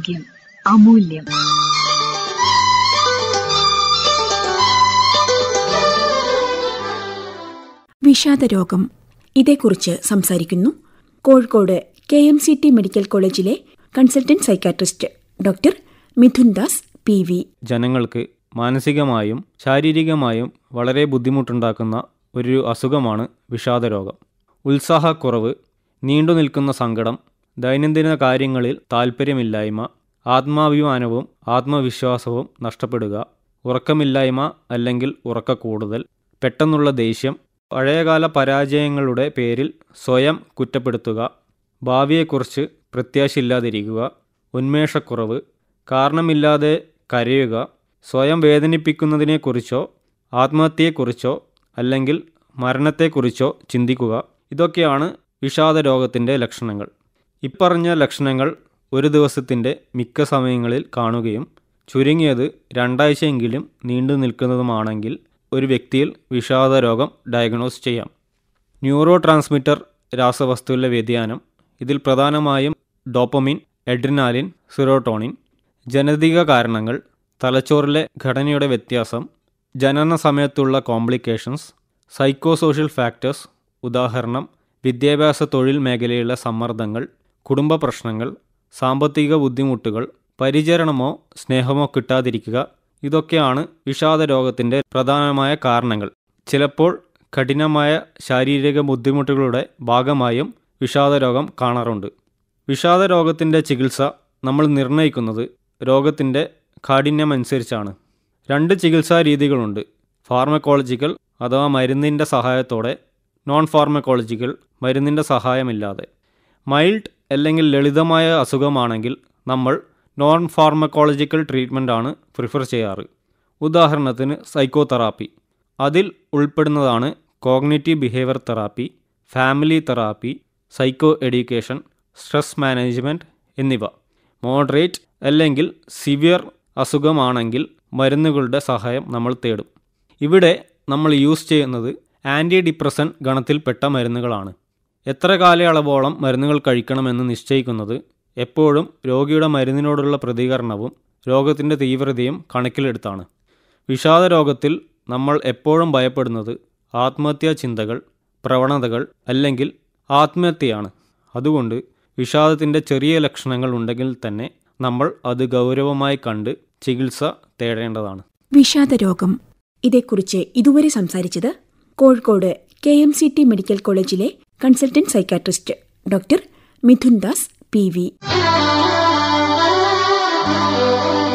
ആരോഗ്യം അമൂല്യം വിഷാദരോഗം ഇതേക്കുറിച്ച് സംസാരിക്കുന്നു Kozhikode K M C T medical കോളേജിലെ consultant psychiatrist doctor Mithun Das P V ജനങ്ങൾക്ക് മാനസികമായും ശാരീരികമായും വളരെ ബുദ്ധിമുട്ടുണ്ടാക്കുന്ന ഒരു അസുഖമാണ് വിഷാദരോഗം ഉത്സാഹക്കുറവ് നീണ്ടു നിൽക്കുന്ന സങ്കടം ദൈനംദിന കാര്യങ്ങളിൽ താൽപ്പര്യമില്ലായ്മ ആത്മാഭിമാനവും ആത്മവിശ്വാസവും നഷ്ടപ്പെടുക ഉറക്കമില്ലായ്മ അല്ലെങ്കിൽ ഉറക്കക്കൂടുതൽ പെട്ടെന്നുള്ള ദേഷ്യം പഴയകാല പരാജയങ്ങളുടെ പേരിൽ സ്വയം കുറ്റപ്പെടുത്തുക ഭാവിയെക്കുറിച്ച് പ്രത്യാശയില്ലാതിരിക്കുക ഉന്മേഷക്കുറവ് കാരണമില്ലാതെ കരയുക സ്വയം വേദനിപ്പിക്കുന്നതിനെക്കുറിച്ചോ ആത്മഹത്യയെക്കുറിച്ചോ അല്ലെങ്കിൽ മരണത്തെക്കുറിച്ചോ ചിന്തിക്കുക ഇതൊക്കെയാണ് വിഷാദരോഗത്തിൻ്റെ ലക്ഷണങ്ങൾ ഇപ്പറഞ്ഞ ലക്ഷണങ്ങൾ ഒരു ദിവസത്തിൻ്റെ മിക്ക സമയങ്ങളിൽ കാണുകയും ചുരുങ്ങിയത് രണ്ടാഴ്ചയെങ്കിലും നീണ്ടു നിൽക്കുന്നതുമാണെങ്കിൽ ഒരു വ്യക്തിയിൽ വിഷാദരോഗം ഡയഗ്നോസ് ചെയ്യാം ന്യൂറോ ട്രാൻസ്മിറ്റർ രാസവസ്തുവിലെ വ്യതിയാനം ഇതിൽ പ്രധാനമായും ഡോപ്പമിൻ എഡ്രിനാലിൻ സിറോട്ടോണിൻ ജനതിക കാരണങ്ങൾ തലച്ചോറിലെ ഘടനയുടെ വ്യത്യാസം ജനന സമയത്തുള്ള കോംപ്ലിക്കേഷൻസ് സൈക്കോസോഷ്യൽ ഫാക്ടേഴ്സ് ഉദാഹരണം വിദ്യാഭ്യാസ തൊഴിൽ മേഖലയിലെ സമ്മർദ്ദങ്ങൾ കുടുംബ പ്രശ്നങ്ങൾ സാമ്പത്തിക ബുദ്ധിമുട്ടുകൾ പരിചരണമോ സ്നേഹമോ കിട്ടാതിരിക്കുക ഇതൊക്കെയാണ് വിഷാദ രോഗത്തിൻ്റെ പ്രധാനമായ കാരണങ്ങൾ ചിലപ്പോൾ കഠിനമായ ശാരീരിക ബുദ്ധിമുട്ടുകളുടെ ഭാഗമായും വിഷാദരോഗം കാണാറുണ്ട് വിഷാദരോഗത്തിൻ്റെ ചികിത്സ നമ്മൾ നിർണ്ണയിക്കുന്നത് രോഗത്തിൻ്റെ കാഠിന്യമനുസരിച്ചാണ് രണ്ട് ചികിത്സാ രീതികളുണ്ട് ഫാർമക്കോളജിക്കൽ അഥവാ മരുന്നിൻ്റെ സഹായത്തോടെ നോൺ ഫാർമക്കോളജിക്കൽ മരുന്നിൻ്റെ സഹായമില്ലാതെ മൈൽഡ് അല്ലെങ്കിൽ ലളിതമായ അസുഖമാണെങ്കിൽ നമ്മൾ നോൺ ഫാർമക്കോളജിക്കൽ ട്രീറ്റ്മെൻറ്റാണ് പ്രിഫർ ചെയ്യാറ് ഉദാഹരണത്തിന് സൈക്കോതെറാപ്പി അതിൽ ഉൾപ്പെടുന്നതാണ് cognitive behaviour therapy family therapy psycho education stress management എന്നിവ മോഡറേറ്റ് അല്ലെങ്കിൽ സിവിയർ അസുഖമാണെങ്കിൽ മരുന്നുകളുടെ സഹായം നമ്മൾ തേടും ഇവിടെ നമ്മൾ യൂസ് ചെയ്യുന്നത് ആൻറ്റി ഡിപ്രസൻ ഗണത്തിൽപ്പെട്ട മരുന്നുകളാണ് എത്ര കാലയളവോളം മരുന്നുകൾ കഴിക്കണമെന്ന് നിശ്ചയിക്കുന്നത് എപ്പോഴും രോഗിയുടെ മരുന്നിനോടുള്ള പ്രതികരണവും രോഗത്തിൻ്റെ തീവ്രതയും കണക്കിലെടുത്താണ് വിഷാദ രോഗത്തിൽ നമ്മൾ എപ്പോഴും ഭയപ്പെടുന്നത് ആത്മഹത്യാ ചിന്തകൾ പ്രവണതകൾ അല്ലെങ്കിൽ ആത്മഹത്യയാണ് അതുകൊണ്ട് വിഷാദത്തിൻ്റെ ചെറിയ ലക്ഷണങ്ങൾ ഉണ്ടെങ്കിൽ തന്നെ നമ്മൾ അത് ഗൗരവമായി കണ്ട് ചികിത്സ തേടേണ്ടതാണ് വിഷാദരോഗം ഇതേക്കുറിച്ച് ഇതുവരെ സംസാരിച്ചത് Kozhikode K M C T medical കോളേജിലെ consultant psychiatrist doctor Mithun Das P V